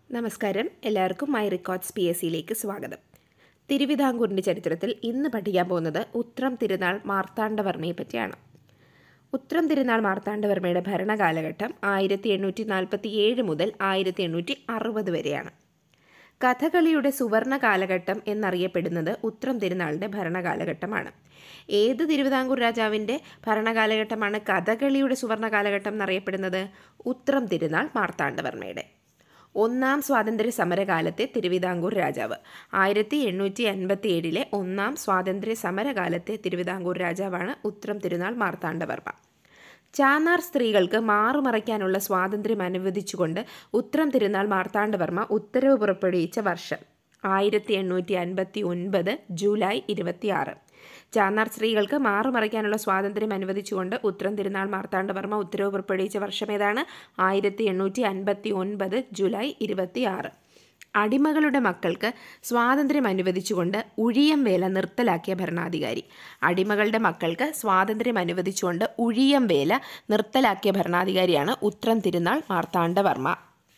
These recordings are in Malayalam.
നമസ്കാരം എല്ലാവർക്കും മൈ റെക്കോർഡ്സ് പി എസ് സിയിലേക്ക് സ്വാഗതം തിരുവിതാംകൂറിൻ്റെ ചരിത്രത്തിൽ ഇന്ന് പഠിക്കാൻ പോകുന്നത് ഉത്രം തിരുനാൾ മാർത്താണ്ഡവർമ്മയെ പറ്റിയാണ് ഉത്രം തിരുനാൾ മാർത്താണ്ഡവർമ്മയുടെ ഭരണകാലഘട്ടം ആയിരത്തി എണ്ണൂറ്റി നാൽപ്പത്തി ഏഴ് മുതൽ ആയിരത്തി എണ്ണൂറ്റി അറുപത് വരെയാണ് കഥകളിയുടെ സുവർണ കാലഘട്ടം എന്നറിയപ്പെടുന്നത് ഉത്രം തിരുനാളിൻ്റെ ഭരണകാലഘട്ടമാണ് ഏത് തിരുവിതാംകൂർ രാജാവിൻ്റെ ഭരണകാലഘട്ടമാണ് കഥകളിയുടെ സുവർണ കാലഘട്ടം എന്നറിയപ്പെടുന്നത് ഉത്രം തിരുനാൾ മാർത്താണ്ഡവർമ്മയുടെ ഒന്നാം സ്വാതന്ത്ര്യ സമരകാലത്തെ തിരുവിതാംകൂർ രാജാവ് ആയിരത്തി എണ്ണൂറ്റി അൻപത്തി ഏഴിലെ ഒന്നാം സ്വാതന്ത്ര്യ സമരകാലത്തെ തിരുവിതാംകൂർ രാജാവാണ് ഉത്രം തിരുനാൾ മാർത്താണ്ഡവർമ്മ ചാന്നാർ സ്ത്രീകൾക്ക് മാറുമറയ്ക്കാനുള്ള സ്വാതന്ത്ര്യം അനുവദിച്ചുകൊണ്ട് ഉത്രം തിരുനാൾ മാർത്താണ്ഡവർമ്മ ഉത്തരവ് പുറപ്പെടുവിച്ച വർഷം ആയിരത്തി എണ്ണൂറ്റി അൻപത്തി ഒൻപത് ജൂലൈ ഇരുപത്തിയാറ് ചാന്നാർ സ്ത്രീകൾക്ക് മാറുമറയ്ക്കാനുള്ള സ്വാതന്ത്ര്യം അനുവദിച്ചുകൊണ്ട് ഉത്രം തിരുനാൾ മാർത്താണ്ഡവർമ്മ ഉത്തരവ് പുറപ്പെടുവിച്ച വർഷം ഏതാണ് ആയിരത്തി എണ്ണൂറ്റി അൻപത്തി ഒൻപത് ജൂലൈ ഇരുപത്തിയാറ് അടിമകളുടെ മക്കൾക്ക് സ്വാതന്ത്ര്യം അനുവദിച്ചുകൊണ്ട് ഉഴിയം വേല നിർത്തലാക്കിയ ഭരണാധികാരി അടിമകളുടെ മക്കൾക്ക് സ്വാതന്ത്ര്യം അനുവദിച്ചുകൊണ്ട് ഉഴിയം വേല നിർത്തലാക്കിയ ഭരണാധികാരിയാണ് ഉത്രം തിരുനാൾ മാർത്താണ്ഡവർമ്മ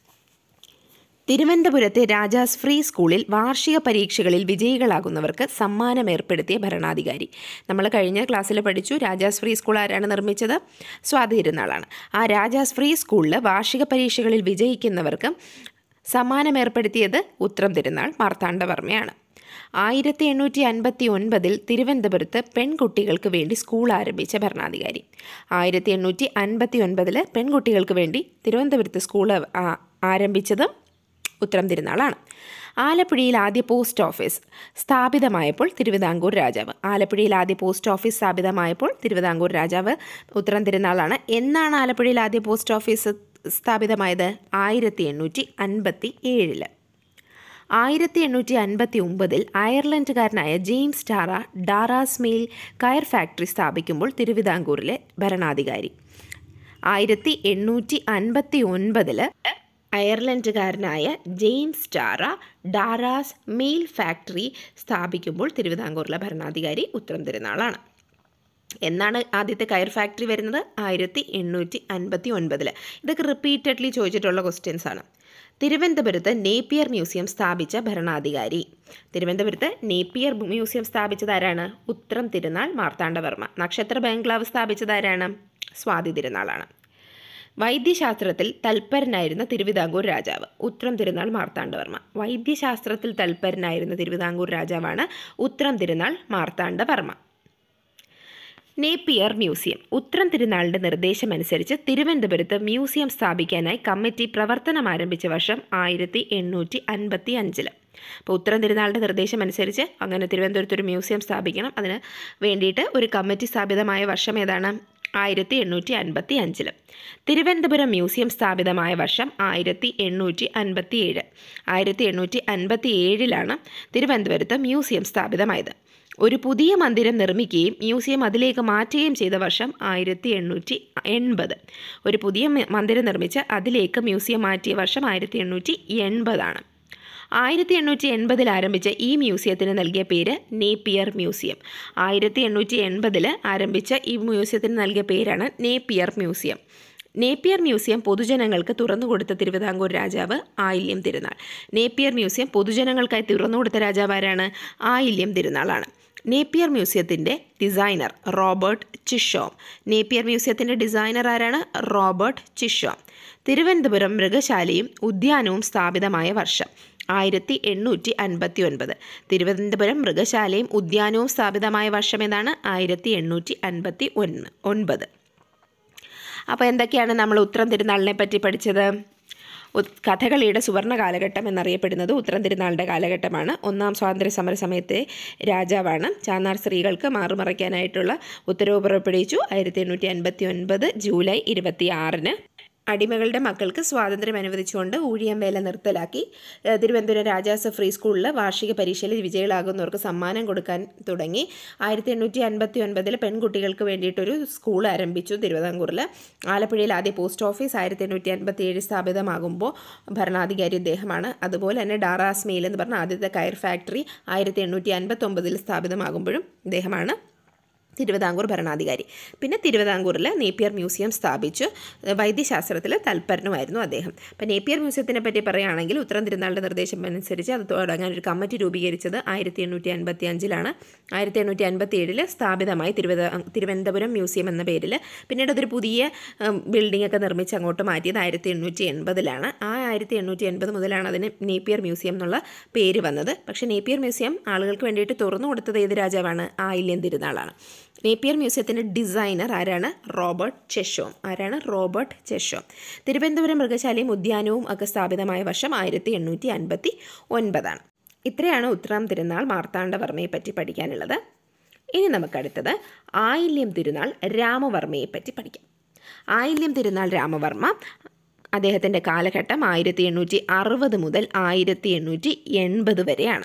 തിരുവനന്തപുരത്തെ രാജാസ് ഫ്രീ സ്കൂളിൽ വാർഷിക പരീക്ഷകളിൽ വിജയികളാകുന്നവർക്ക് സമ്മാനം ഏർപ്പെടുത്തിയ ഭരണാധികാരി നമ്മൾ കഴിഞ്ഞ ക്ലാസ്സിൽ പഠിച്ചു രാജാസ് ഫ്രീ സ്കൂൾ ആരാണ് നിർമ്മിച്ചത് സ്വാതി തിരുനാളാണ് ആ രാജാസ് ഫ്രീ സ്കൂളിൽ വാർഷിക പരീക്ഷകളിൽ വിജയിക്കുന്നവർക്ക് സമ്മാനം ഏർപ്പെടുത്തിയത് ഉത്രം തിരുനാൾ മാർത്താണ്ഡവർമ്മയാണ് ആയിരത്തി എണ്ണൂറ്റി അൻപത്തി ഒൻപതിൽ തിരുവനന്തപുരത്ത് പെൺകുട്ടികൾക്ക് വേണ്ടി സ്കൂൾ ആരംഭിച്ച ഭരണാധികാരി ആയിരത്തി എണ്ണൂറ്റി അൻപത്തി ഒൻപതിൽ പെൺകുട്ടികൾക്ക് വേണ്ടി തിരുവനന്തപുരത്ത് സ്കൂൾ ആ- ആരംഭിച്ചത് ഉത്തരം തിരുനാളാണ് ആലപ്പുഴയിൽ ആദ്യ പോസ്റ്റ് ഓഫീസ് സ്ഥാപിതമായപ്പോൾ തിരുവിതാംകൂർ രാജാവ് ആലപ്പുഴയിൽ ആദ്യ പോസ്റ്റ് ഓഫീസ് സ്ഥാപിതമായപ്പോൾ തിരുവിതാംകൂർ രാജാവ് ഉത്തരം തിരുനാളാണ് എന്നാണ് ആലപ്പുഴയിൽ ആദ്യ പോസ്റ്റ് ഓഫീസ് സ്ഥാപിതമായത് ആയിരത്തി എണ്ണൂറ്റി അൻപത്തി ഏഴില് ആയിരത്തി എണ്ണൂറ്റി അൻപത്തി ഒമ്പതിൽ അയർലൻഡുകാരനായ ജെയിംസ് ടാറ ഡാറാസ് മെയിൽ കയർ ഫാക്ടറി സ്ഥാപിക്കുമ്പോൾ തിരുവിതാംകൂറിലെ ഭരണാധികാരി ആയിരത്തി എണ്ണൂറ്റി അൻപത്തി ഒൻപതില് അയർലൻഡുകാരനായ ജെയിംസ് ടാറ ഡാറാസ് മെയിൽ ഫാക്ടറി സ്ഥാപിക്കുമ്പോൾ തിരുവിതാംകൂറിലെ ഭരണാധികാരി ഉത്തരം തിരുനാളാണ് എന്നാണ് ആദ്യത്തെ കയർ ഫാക്ടറി വരുന്നത് ആയിരത്തി എണ്ണൂറ്റി അൻപത്തി ഒൻപതിൽ ഇതൊക്കെ റിപ്പീറ്റഡ്ലി ചോദിച്ചിട്ടുള്ള ക്വസ്റ്റ്യൻസ് ആണ് തിരുവനന്തപുരത്ത് നേപ്പിയർ മ്യൂസിയം സ്ഥാപിച്ച ഭരണാധികാരി തിരുവനന്തപുരത്ത് നേപ്പിയർ മ്യൂസിയം സ്ഥാപിച്ചത് ആരാണ് ഉത്രം തിരുനാൾ മാർത്താണ്ഡവർമ്മ നക്ഷത്ര ബംഗ്ലാവ് സ്ഥാപിച്ചത് ആരാണ് സ്വാതി തിരുനാളാണ് വൈദ്യശാസ്ത്രത്തിൽ തൽപരനായിരുന്ന തിരുവിതാംകൂർ രാജാവ് ഉത്രം തിരുനാൾ മാർത്താണ്ഡവർമ്മ വൈദ്യശാസ്ത്രത്തിൽ തൽപരനായിരുന്ന തിരുവിതാംകൂർ രാജാവാണ് ഉത്രം തിരുനാൾ മാർത്താണ്ഡവർമ്മ നേപ്പിയർ മ്യൂസിയം ഉത്രം തിരുനാളിൻ്റെ നിർദ്ദേശമനുസരിച്ച് തിരുവനന്തപുരത്ത് മ്യൂസിയം സ്ഥാപിക്കാനായി കമ്മിറ്റി പ്രവർത്തനം ആരംഭിച്ച വർഷം ആയിരത്തി എണ്ണൂറ്റി അൻപത്തി അഞ്ചില് അപ്പോൾ ഉത്തരം തിരുനാളിൻ്റെ നിർദ്ദേശമനുസരിച്ച് അങ്ങനെ തിരുവനന്തപുരത്ത് ഒരു മ്യൂസിയം സ്ഥാപിക്കണം അതിന് വേണ്ടിയിട്ട് ഒരു കമ്മിറ്റി സ്ഥാപിതമായ വർഷം ഏതാണ് ആയിരത്തി എണ്ണൂറ്റി അൻപത്തി അഞ്ചില് തിരുവനന്തപുരം മ്യൂസിയം സ്ഥാപിതമായ വർഷം ആയിരത്തി എണ്ണൂറ്റി അൻപത്തി ഏഴ് ആയിരത്തി എണ്ണൂറ്റി അൻപത്തി ഏഴിലാണ് തിരുവനന്തപുരത്ത് മ്യൂസിയം സ്ഥാപിതമായത് ഒരു പുതിയ മന്ദിരം നിർമ്മിക്കുകയും മ്യൂസിയം അതിലേക്ക് മാറ്റുകയും ചെയ്ത വർഷം ആയിരത്തി എണ്ണൂറ്റി എൺപത് ഒരു പുതിയ മ- മന്ദിരം നിർമ്മിച്ച് അതിലേക്ക് മ്യൂസിയം മാറ്റിയ വർഷം ആയിരത്തി എണ്ണൂറ്റി എൺപതാണ് ആയിരത്തി എണ്ണൂറ്റി എൺപതിൽ ആരംഭിച്ച ഈ മ്യൂസിയത്തിന് നൽകിയ പേര് നേപ്പിയർ മ്യൂസിയം ആയിരത്തി എണ്ണൂറ്റി എൺപതിൽ ആരംഭിച്ച ഈ മ്യൂസിയത്തിന് നൽകിയ പേരാണ് നേപ്പിയർ മ്യൂസിയം നേപ്പിയർ മ്യൂസിയം പൊതുജനങ്ങൾക്ക് തുറന്നുകൊടുത്ത തിരുവിതാംകൂർ രാജാവ് ആയില്യം തിരുനാൾ നേപ്പിയർ മ്യൂസിയം പൊതുജനങ്ങൾക്കായി തുറന്നുകൊടുത്ത രാജാവ് ആരാണ് ആയില്യം തിരുനാളാണ് നേപ്പിയർ മ്യൂസിയത്തിൻ്റെ ഡിസൈനർ റോബർട്ട് ചിഷോം നേപ്പിയർ മ്യൂസിയത്തിൻ്റെ ഡിസൈനർ ആരാണ് റോബർട്ട് ചിഷോം തിരുവനന്തപുരം മൃഗശാലയും ഉദ്യാനവും സ്ഥാപിതമായ വർഷം ആയിരത്തി എണ്ണൂറ്റി അൻപത്തി ഒൻപത് തിരുവനന്തപുരം മൃഗശാലയും ഉദ്യാനവും സ്ഥാപിതമായ വർഷം ഏതാണ് ആയിരത്തി എണ്ണൂറ്റി അൻപത്തി ഒന്ന് ഒൻപത് അപ്പോൾ എന്തൊക്കെയാണ് നമ്മൾ ഉത്രം തിരുനാളിനെ പറ്റി പഠിച്ചത് ഉത്- കഥകളിയുടെ സുവർണ കാലഘട്ടം എന്നറിയപ്പെടുന്നത് ഉത്തരം തിരുനാളിൻ്റെ കാലഘട്ടമാണ് ഒന്നാം സ്വാതന്ത്ര്യ സമര സമയത്തെ രാജാവാണ് ചാന്നാർ സ്ത്രീകൾക്ക് മാറുമറയ്ക്കാനായിട്ടുള്ള ഉത്തരവ് പുറപ്പെടുവിച്ചു ആയിരത്തി എണ്ണൂറ്റി അൻപത്തി ഒൻപത് ജൂലൈ ഇരുപത്തി ആറിന് അടിമകളുടെ മക്കൾക്ക് സ്വാതന്ത്ര്യം അനുവദിച്ചുകൊണ്ട് ഊഴിയം വേല നിർത്തലാക്കി ഏഹ് തിരുവനന്തപുരം രാജാസ് ഫ്രീ സ്കൂളിൽ വാർഷിക പരീക്ഷയിൽ വിജയികളാകുന്നവർക്ക് സമ്മാനം കൊടുക്കാൻ തുടങ്ങി ആയിരത്തി എണ്ണൂറ്റി അൻപത്തി ഒൻപതിൽ പെൺകുട്ടികൾക്ക് വേണ്ടിയിട്ടൊരു സ്കൂൾ ആരംഭിച്ചു തിരുവിതാംകൂറിൽ ആലപ്പുഴയിൽ ആദ്യ പോസ്റ്റ് ഓഫീസ് ആയിരത്തി എണ്ണൂറ്റി അൻപത്തി ഏഴ് സ്ഥാപിതമാകുമ്പോൾ ഭരണാധികാരി ഇദ്ദേഹമാണ് അതുപോലെ തന്നെ ഡാറാസ് മെയിൽ എന്ന് പറഞ്ഞ ആദ്യത്തെ കയർ ഫാക്ടറി ആയിരത്തി എണ്ണൂറ്റി അൻപത്തി ഒമ്പതിൽ സ്ഥാപിതമാകുമ്പോഴും ഇദ്ദേഹമാണ് തിരുവിതാംകൂർ ഭരണാധികാരി പിന്നെ തിരുവിതാംകൂറിൽ നേപ്പിയർ മ്യൂസിയം സ്ഥാപിച്ചു ഏഹ് വൈദ്യശാസ്ത്രത്തിൽ തൽപരനുമായിരുന്നു അദ്ദേഹം അപ്പം നേപ്പിയർ മ്യൂസിയത്തിനെ പറ്റി പറയുകയാണെങ്കിൽ ഉത്തരം തിരുനാളിൻ്റെ നിർദ്ദേശം അനുസരിച്ച് അത് തുടങ്ങാൻ ഒരു കമ്മിറ്റി രൂപീകരിച്ചത് ആയിരത്തി എണ്ണൂറ്റി അൻപത്തി അഞ്ചിലാണ് ആയിരത്തി എണ്ണൂറ്റി അൻപത്തി ഏഴിൽ സ്ഥാപിതമായി തിരുവിത തിരുവനന്തപുരം മ്യൂസിയം എന്ന പേരിൽ പിന്നീട് അതൊരു പുതിയ ബിൽഡിംഗ് ഒക്കെ നിർമ്മിച്ച് അങ്ങോട്ട് മാറ്റിയത് ആയിരത്തി എണ്ണൂറ്റി എൺപതിലാണ് ആ ആയിരത്തി എണ്ണൂറ്റി എൺപത് മുതലാണ് അതിന് നേപ്പിയർ മ്യൂസിയം എന്നുള്ള പേര് വന്നത് പക്ഷേ നേപ്പിയർ മ്യൂസിയം ആളുകൾക്ക് വേണ്ടിയിട്ട് തുറന്നു കൊടുത്തത് ഏത് രാജാവാണ് ആയില്യം തിരുനാളാണ് നേപ്പിയർ മ്യൂസിയത്തിൻ്റെ ഡിസൈനർ ആരാണ് റോബർട്ട് ചെഷോം ആരാണ് റോബർട്ട് ചെഷോം തിരുവനന്തപുരം മൃഗശാലയും ഉദ്യാനവും ഒക്കെ സ്ഥാപിതമായ വർഷം ആയിരത്തി എണ്ണൂറ്റി അൻപത്തി ഒൻപതാണ് ഇത്രയാണ് ഉത്രാം തിരുനാൾ മാർത്താണ്ഡവർമ്മയെ പറ്റി പഠിക്കാനുള്ളത് ഇനി നമുക്കടുത്തത് ആയില്യം തിരുനാൾ രാമവർമ്മയെ പറ്റി പഠിക്കാം ആയില്യം തിരുനാൾ രാമവർമ്മ അദ്ദേഹത്തിൻ്റെ കാലഘട്ടം ആയിരത്തി എണ്ണൂറ്റി അറുപത് മുതൽ ആയിരത്തി എണ്ണൂറ്റി എൺപത് വരെയാണ്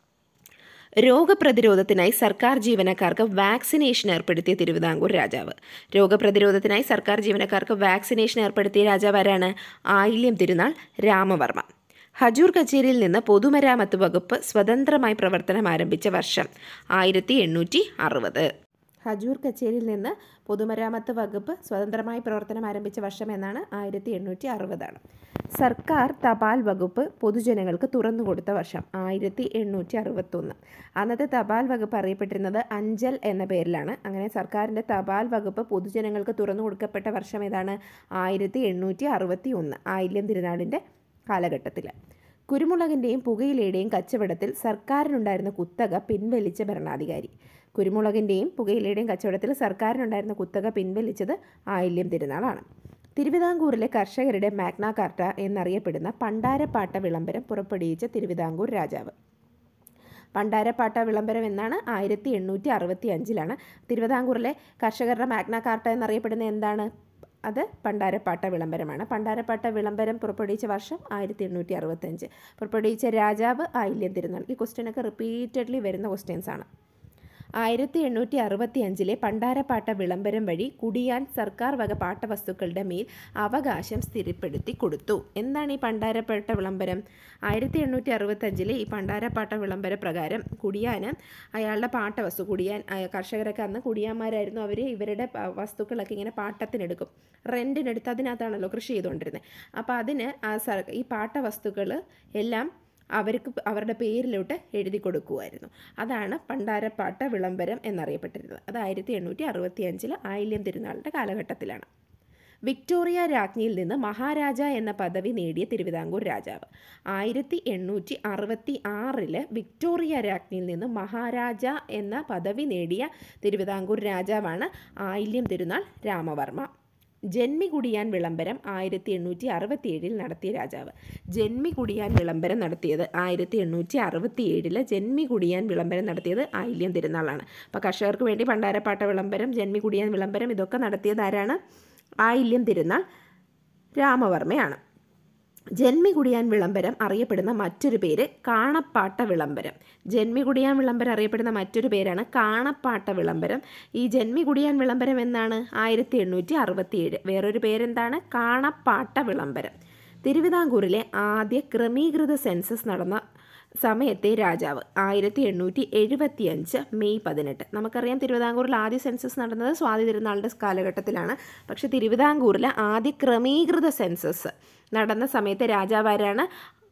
രോഗപ്രതിരോധത്തിനായി സർക്കാർ ജീവനക്കാർക്ക് വാക്സിനേഷൻ ഏർപ്പെടുത്തിയ തിരുവിതാംകൂർ രാജാവ് രോഗപ്രതിരോധത്തിനായി സർക്കാർ ജീവനക്കാർക്ക് വാക്സിനേഷൻ ഏർപ്പെടുത്തിയ രാജാവ് ആരാണ് ആയില്യം തിരുനാൾ രാമവർമ്മ ഹജൂർ കച്ചേരിയിൽ നിന്ന് പൊതുമരാമത്ത് വകുപ്പ് സ്വതന്ത്രമായി പ്രവർത്തനം ആരംഭിച്ച വർഷം ആയിരത്തി എണ്ണൂറ്റി അറുപത് ഹജൂർ കച്ചേരിയിൽ നിന്ന് പൊതുമരാമത്ത് വകുപ്പ് സ്വതന്ത്രമായി പ്രവർത്തനം ആരംഭിച്ച വർഷം എന്നാണ് ആയിരത്തി എണ്ണൂറ്റി അറുപതാണ് സർക്കാർ തപാൽ വകുപ്പ് പൊതുജനങ്ങൾക്ക് തുറന്നു കൊടുത്ത വർഷം ആയിരത്തി എണ്ണൂറ്റി അറുപത്തൊന്ന് അന്നത്തെ തപാൽ വകുപ്പ് അറിയപ്പെട്ടിരുന്നത് അഞ്ചൽ എന്ന പേരിലാണ് അങ്ങനെ സർക്കാരിൻ്റെ തപാൽ വകുപ്പ് പൊതുജനങ്ങൾക്ക് തുറന്നു കൊടുക്കപ്പെട്ട വർഷം ഏതാണ് ആയിരത്തി എണ്ണൂറ്റി അറുപത്തി ഒന്ന് ആയില്യം തിരുനാളിൻ്റെ കാലഘട്ടത്തിൽ കുരുമുളകിൻ്റെയും പുകയിലയുടെയും കച്ചവടത്തിൽ സർക്കാരിനുണ്ടായിരുന്ന കുത്തക പിൻവലിച്ച ഭരണാധികാരി കുരുമുളകിൻ്റെയും പുകയിലയുടെയും കച്ചവടത്തിൽ സർക്കാരിനുണ്ടായിരുന്ന കുത്തക പിൻവലിച്ചത് ആയില്യം തിരുനാളാണ് തിരുവിതാംകൂറിലെ കർഷകരുടെ മാഗ്ന കാർട്ട എന്നറിയപ്പെടുന്ന പണ്ടാരപ്പാട്ട വിളംബരം പുറപ്പെടുവിച്ച തിരുവിതാംകൂർ രാജാവ് പണ്ടാരപ്പാട്ട വിളംബരം എന്നാണ് ആയിരത്തി എണ്ണൂറ്റി അറുപത്തി അഞ്ചിലാണ് തിരുവിതാംകൂറിലെ കർഷകരുടെ മാഗ്ന കാർട്ട എന്നറിയപ്പെടുന്ന എന്താണ് അത് പണ്ടാരപ്പാട്ട വിളംബരമാണ് പണ്ടാരപ്പാട്ട വിളംബരം പുറപ്പെടുവിച്ച വർഷം ആയിരത്തി എണ്ണൂറ്റി അറുപത്തഞ്ച് പുറപ്പെടുവിച്ച രാജാവ് ആയില്യം തിരുനാൾ ഈ ക്വസ്റ്റ്യനൊക്കെ റിപ്പീറ്റഡ്ലി വരുന്ന ക്വസ്റ്റ്യൻസ് ആണ് ആയിരത്തി എണ്ണൂറ്റി അറുപത്തി അഞ്ചിലെ പണ്ടാരപ്പാട്ട വിളംബരം വഴി കുടിയാൻ സർക്കാർ വക പാട്ടവസ്തുക്കളുടെ മേൽ അവകാശം സ്ഥിരപ്പെടുത്തി കൊടുത്തു എന്താണ് ഈ പണ്ടാരപ്പാട്ട വിളംബരം ആയിരത്തി എണ്ണൂറ്റി അറുപത്തഞ്ചിലെ ഈ പണ്ടാരപ്പാട്ട വിളംബര പ്രകാരം കുടിയാന് അയാളുടെ പാട്ടവസ്തു കുടിയാൻ ആ, കർഷകരൊക്കെ അന്ന് കുടിയാന്മാരായിരുന്നു അവർ ഇവരുടെ പ- വസ്തുക്കളൊക്കെ ഇങ്ങനെ പാട്ടത്തിനെടുക്കും റെൻറ്റിനെടുത്ത് അതിനകത്താണല്ലോ കൃഷി ചെയ്തുകൊണ്ടിരുന്നത് അപ്പോൾ അതിന് ആ സർ ഈ പാട്ടവസ്തുക്കൾ എല്ലാം അവർക്ക് അവരുടെ പേരിലോട്ട് എഴുതി കൊടുക്കുമായിരുന്നു അതാണ് പണ്ടാരപ്പാട്ട വിളംബരം എന്നറിയപ്പെട്ടിരുന്നത് അത് ആയിരത്തി എണ്ണൂറ്റി അറുപത്തി അഞ്ചിൽ ആയില്യം തിരുനാളിൻ്റെ കാലഘട്ടത്തിലാണ് വിക്ടോറിയ രാജ്ഞിയിൽ നിന്ന് മഹാരാജ എന്ന പദവി നേടിയ തിരുവിതാംകൂർ രാജാവ് ആയിരത്തി എണ്ണൂറ്റി അറുപത്തി ആറില് വിക്ടോറിയ രാജ്ഞിയിൽ നിന്ന് മഹാരാജ എന്ന പദവി നേടിയ തിരുവിതാംകൂർ രാജാവാണ് ആയില്യം തിരുനാൾ രാമവർമ്മ ജന്മികുടിയാൻ വിളംബരം ആയിരത്തി എണ്ണൂറ്റി അറുപത്തി ഏഴിൽ നടത്തിയ രാജാവ് ജന്മികുടിയാൻ വിളംബരം നടത്തിയത് ആയിരത്തി എണ്ണൂറ്റി അറുപത്തി ഏഴില് ജന്മികുടിയാൻ വിളംബരം നടത്തിയത് ആയില്യം തിരുനാളാണ് അപ്പോൾ കർഷകർക്ക് വേണ്ടി പണ്ടാരപ്പാട്ട വിളംബരം ജന്മികുടിയാൻ വിളംബരം ഇതൊക്കെ നടത്തിയത് ആരാണ് ആയില്യം തിരുനാൾ രാമവർമ്മയാണ് ജന്മികുടിയാൻ വിളംബരം അറിയപ്പെടുന്ന മറ്റൊരു പേര് കാണപ്പാട്ട വിളംബരം ജന്മികുടിയാൻ വിളംബരം അറിയപ്പെടുന്ന മറ്റൊരു പേരാണ് കാണപ്പാട്ട വിളംബരം ഈ ജന്മികുടിയാൻ വിളംബരം എന്നാണ് ആയിരത്തി എണ്ണൂറ്റി അറുപത്തിയേഴ് വേറൊരു പേരെന്താണ് കാണപ്പാട്ട വിളംബരം തിരുവിതാംകൂറിലെ ആദ്യ ക്രമീകൃത സെൻസസ് നടന്ന സമയത്തെ രാജാവ് ആയിരത്തി എണ്ണൂറ്റി എഴുപത്തി അഞ്ച് മെയ് പതിനെട്ട് നമുക്കറിയാം തിരുവിതാംകൂറിൽ ആദ്യ സെൻസസ് നടന്നത് സ്വാതി തിരുനാളിൻ്റെ കാലഘട്ടത്തിലാണ് പക്ഷേ തിരുവിതാംകൂറിലെ ആദ്യ ക്രമീകൃത സെൻസസ് നടന്ന സമയത്തെ രാജാവാരാണ്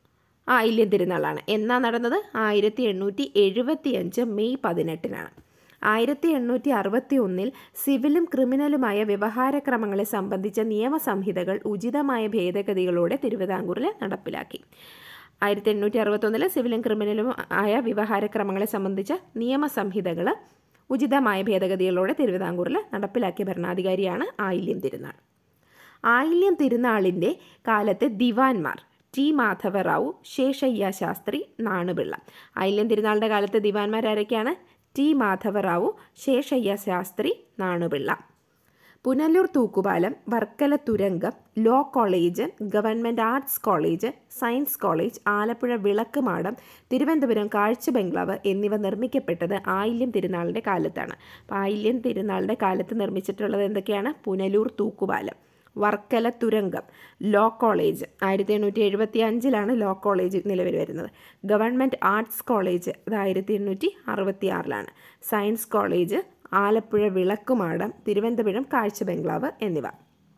ആയില്യം തിരുനാളാണ് എന്നാ നടന്നത് ആയിരത്തി എണ്ണൂറ്റി എഴുപത്തി അഞ്ച് മെയ് പതിനെട്ടിനാണ് ആയിരത്തി എണ്ണൂറ്റി അറുപത്തി ഒന്നിൽ സിവിലും ക്രിമിനലുമായ വ്യവഹാരക്രമങ്ങളെ സംബന്ധിച്ച നിയമസംഹിതകൾ ഉചിതമായ ഭേദഗതികളോടെ തിരുവിതാംകൂറിൽ നടപ്പിലാക്കി ആയിരത്തി എണ്ണൂറ്റി അറുപത്തൊന്നിൽ സിവിലും ക്രിമിനലും ആയ വ്യവഹാരക്രമങ്ങളെ സംബന്ധിച്ച നിയമസംഹിതകൾ ഉചിതമായ ഭേദഗതികളോടെ തിരുവിതാംകൂറിൽ നടപ്പിലാക്കിയ ഭരണാധികാരിയാണ് ആയില്യം തിരുനാൾ ആയില്യം തിരുനാളിൻ്റെ കാലത്തെ ദിവാൻമാർ ടി മാധവറാവു ശേഷയ്യ ശാസ്ത്രി നാണുപിള്ള ആയില്യം തിരുനാളിൻ്റെ കാലത്തെ ദിവാൻമാരാരൊക്കെയാണ് ടി മാധവറാവു ശേഷയ്യ ശാസ്ത്രി നാണുപിള്ള പുനലൂർ തൂക്കുപാലം വർക്കല തുരങ്കം law college government arts college science college Alappuzha വിളക്ക് മാടം തിരുവനന്തപുരം കാഴ്ച ബംഗ്ലാവ് എന്നിവ നിർമ്മിക്കപ്പെട്ടത് ആയില്യം തിരുനാളിൻ്റെ കാലത്താണ് അപ്പോൾ ആയില്യം തിരുനാളിൻ്റെ കാലത്ത് നിർമ്മിച്ചിട്ടുള്ളത് എന്തൊക്കെയാണ് പുനലൂർ തൂക്കുപാലം വർക്കല തുരങ്കം ലോ കോളേജ് ആയിരത്തി എണ്ണൂറ്റി എഴുപത്തി അഞ്ചിലാണ് ലോ കോളേജ് നിലവിൽ വരുന്നത് ഗവൺമെൻറ് ആർട്സ് കോളേജ് അത് ആയിരത്തി എണ്ണൂറ്റി അറുപത്തി ആറിലാണ് സയൻസ് കോളേജ് ആലപ്പുഴ വിളക്കുമാടം തിരുവനന്തപുരം കാഴ്ച ബംഗ്ലാവ് എന്നിവ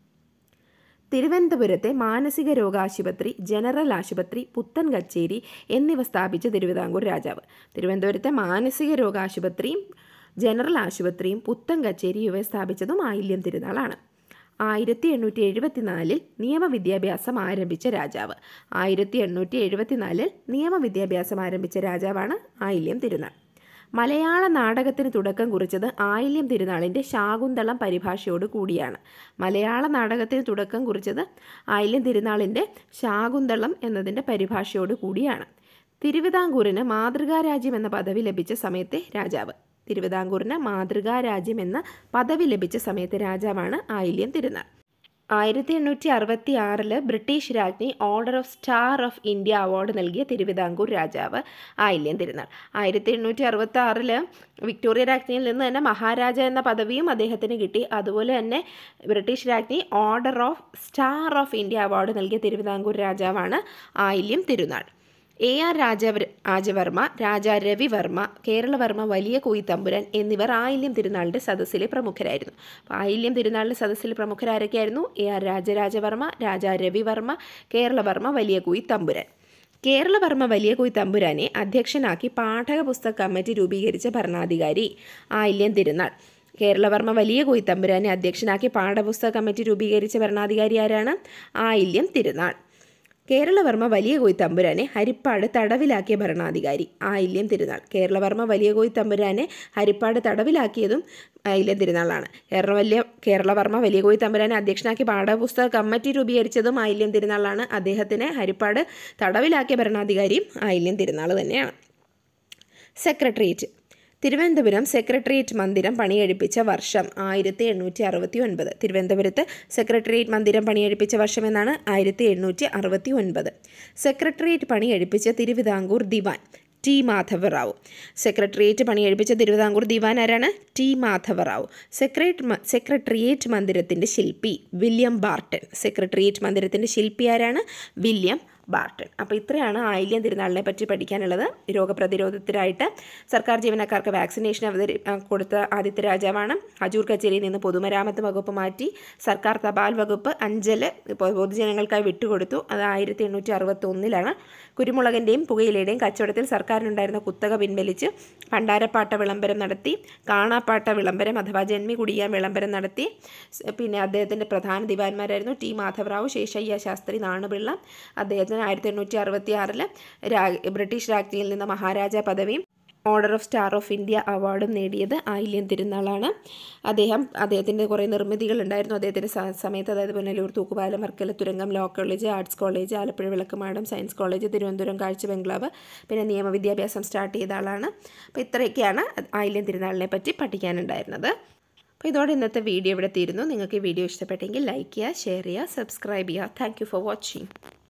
തിരുവനന്തപുരത്തെ മാനസിക രോഗാശുപത്രി ജനറൽ ആശുപത്രി പുത്തൻ കച്ചേരി എന്നിവ സ്ഥാപിച്ച തിരുവിതാംകൂർ രാജാവ് തിരുവനന്തപുരത്തെ മാനസിക രോഗാശുപത്രിയും ജനറൽ ആശുപത്രിയും പുത്തൻ കച്ചേരി ഇവ സ്ഥാപിച്ചതും ആയില്യം തിരുനാളാണ് ആയിരത്തി എണ്ണൂറ്റി എഴുപത്തിനാലിൽ നിയമവിദ്യാഭ്യാസം ആരംഭിച്ച രാജാവ് ആയിരത്തി എണ്ണൂറ്റി എഴുപത്തിനാലിൽ നിയമവിദ്യാഭ്യാസം ആരംഭിച്ച രാജാവാണ് ആയില്യം തിരുനാൾ മലയാള നാടകത്തിന് തുടക്കം കുറിച്ചത് ആയില്യം തിരുനാളിൻ്റെ ശാകുന്തളം പരിഭാഷയോട് കൂടിയാണ് മലയാള നാടകത്തിന് തുടക്കം കുറിച്ചത് ആയില്യം തിരുനാളിൻ്റെ ശാകുന്തളം എന്നതിൻ്റെ പരിഭാഷയോട് കൂടിയാണ് തിരുവിതാംകൂറിന് മാതൃകാ രാജ്യം എന്ന പദവി ലഭിച്ച സമയത്തെ രാജാവ് തിരുവിതാംകൂറിന് മാതൃകാ രാജ്യം എന്ന പദവി ലഭിച്ച സമയത്തെ രാജാവാണ് ആയില്യം തിരുനാൾ ആയിരത്തി എണ്ണൂറ്റി അറുപത്തി ആറില് ബ്രിട്ടീഷ് രാജ്ഞി order of star of India award നൽകിയ തിരുവിതാംകൂർ രാജാവ് ആയില്യം തിരുനാൾ ആയിരത്തി എണ്ണൂറ്റി അറുപത്തി ആറില് വിക്ടോറിയ രാജ്ഞിയിൽ നിന്ന് തന്നെ മഹാരാജ എന്ന പദവിയും അദ്ദേഹത്തിന് കിട്ടി അതുപോലെ തന്നെ ബ്രിട്ടീഷ് രാജ്ഞി order of star of India award നൽകിയ തിരുവിതാംകൂർ രാജാവാണ് ആയില്യം തിരുനാൾ എ ആർ രാജ രാജവർമ്മ രാജ രവിവർമ്മ കേരളവർമ്മ വലിയ കൊയ്ത്തമ്പുരാൻ എന്നിവർ ആയില്യം തിരുനാളിൻ്റെ സദസ്സിലെ പ്രമുഖരായിരുന്നു അപ്പോൾ ആയില്യം തിരുനാളിൻ്റെ സദസ്സിലെ പ്രമുഖരാരൊക്കെയായിരുന്നു എ ആർ രാജരാജവർമ്മ രാജ രവിവർമ്മ കേരളവർമ്മ വലിയ കൊയ്ത്തമ്പുരാൻ കേരളവർമ്മ വലിയ കൊയ് തമ്പുരാനെ അധ്യക്ഷനാക്കി പാഠക പുസ്തക കമ്മിറ്റി രൂപീകരിച്ച ഭരണാധികാരി ആയില്യം തിരുനാൾ കേരളവർമ്മ വലിയ കൊയ് തമ്പുരാനെ അധ്യക്ഷനാക്കി പാഠപുസ്തക കമ്മിറ്റി രൂപീകരിച്ച ഭരണാധികാരി ആരാണ് ആയില്യം തിരുനാൾ കേരളവർമ്മ വലിയ കോയി തമ്പുരാനെ ഹരിപ്പാട് തടവിലാക്കിയ ഭരണാധികാരി ആയില്യം തിരുനാൾ കേരളവർമ്മ വലിയ കോയി തമ്പുരാനെ ഹരിപ്പാട് തടവിലാക്കിയതും ആയില്യം തിരുനാളാണ് കേരള വലിയ കേരളവർമ്മ വലിയ കോയി തമ്പുരാനെ അധ്യക്ഷനാക്കി പാഠപുസ്തക കമ്മിറ്റി രൂപീകരിച്ചതും ആയില്യം തിരുനാളാണ് അദ്ദേഹത്തിനെ ഹരിപ്പാട് തടവിലാക്കിയ ഭരണാധികാരിയും ആയില്യം തിരുനാൾ തന്നെയാണ് സെക്രട്ടേറിയറ്റ് തിരുവനന്തപുരം സെക്രട്ടേറിയറ്റ് മന്ദിരം പണിയെടുപ്പിച്ച വർഷം ആയിരത്തി എണ്ണൂറ്റി അറുപത്തി ഒൻപത് തിരുവനന്തപുരത്ത് സെക്രട്ടേറിയറ്റ് മന്ദിരം പണിയെടുപ്പിച്ച വർഷം എന്നാണ് ആയിരത്തി എണ്ണൂറ്റി അറുപത്തി ഒൻപത് സെക്രട്ടേറിയറ്റ് പണിയെടുപ്പിച്ച തിരുവിതാംകൂർ ദിവാൻ ടി മാധവറാവു സെക്രട്ടേറിയറ്റ് പണിയെടുപ്പിച്ച തിരുവിതാംകൂർ ദിവാൻ ആരാണ് ടി മാധവറാവു സെക്രട്ടറി സെക്രട്ടേറിയറ്റ് മന്ദിരത്തിൻ്റെ ശില്പി വില്യം ബാർട്ടൺ സെക്രട്ടേറിയറ്റ് മന്ദിരത്തിൻ്റെ ശില്പി ആരാണ് വില്യം ബാർട്ടൺ അപ്പോൾ ഇത്രയാണ് ആയില്യം തിരുനാളിനെ പറ്റി പഠിക്കാനുള്ളത് രോഗപ്രതിരോധത്തിനായിട്ട് സർക്കാർ ജീവനക്കാർക്ക് വാക്സിനേഷൻ അവതരി കൊടുത്ത ആദ്യത്തെ രാജാവാണ് അജൂർ കച്ചേരിയിൽ നിന്ന് പൊതുമരാമത്ത് വകുപ്പ് മാറ്റി സർക്കാർ തപാൽ വകുപ്പ് അഞ്ചൽ പൊതുജനങ്ങൾക്കായി വിട്ടുകൊടുത്തു അത് ആയിരത്തി എണ്ണൂറ്റി അറുപത്തി ഒന്നിലാണ് കുരുമുളകിൻ്റെയും പുകയിലയുടെയും കച്ചവടത്തിൽ സർക്കാരിനുണ്ടായിരുന്ന കുത്തക പിൻവലിച്ച് ഭണ്ഡാരപ്പാട്ട വിളംബരം നടത്തി കാണാപ്പാട്ട വിളംബരം അഥവാ ജന്മി കുടിയാൻ വിളംബരം നടത്തി പിന്നെ അദ്ദേഹത്തിൻ്റെ പ്രധാന ദിവാൻമാരായിരുന്നു ടി മാധവറാവു ശേഷയ്യ ശാസ്ത്രി നാണുപിള്ള അദ്ദേഹത്തിന് ആയിരത്തി എണ്ണൂറ്റി അറുപത്തി ആറിൽ രാ ബ്രിട്ടീഷ് രാജ്ഞിയിൽ നിന്ന് മഹാരാജ പദവിയും order of star of India അവാർഡും നേടിയത് ആയില്യം തിരുനാളാണ് അദ്ദേഹം അദ്ദേഹത്തിൻ്റെ കുറേ നിർമ്മിതികൾ ഉണ്ടായിരുന്നു അദ്ദേഹത്തിൻ്റെ സമയത്ത് അതായത് പുനലൂർ തൂക്കുപാലം വർക്കല തുരങ്കം law college arts college Alappuzha വിളക്കുമാടം സയൻസ് കോളേജ് തിരുവനന്തപുരം കാഴ്ച ബംഗ്ലാവ് പിന്നെ നിയമവിദ്യാഭ്യാസം സ്റ്റാർട്ട് ചെയ്ത ആളാണ് അപ്പോൾ ഇത്രയൊക്കെയാണ് ആയില്യം തിരുനാളിനെ പറ്റി പഠിക്കാനുണ്ടായിരുന്നത് അപ്പോൾ ഇതോടെ ഇന്നത്തെ വീഡിയോ ഇവിടെ തീരുന്നു നിങ്ങൾക്ക് ഈ വീഡിയോ ഇഷ്ടപ്പെട്ടെങ്കിൽ ലൈക്ക് ചെയ്യുക ഷെയർ ചെയ്യുക സബ്സ്ക്രൈബ് ചെയ്യുക താങ്ക് ഫോർ വാച്ചിങ്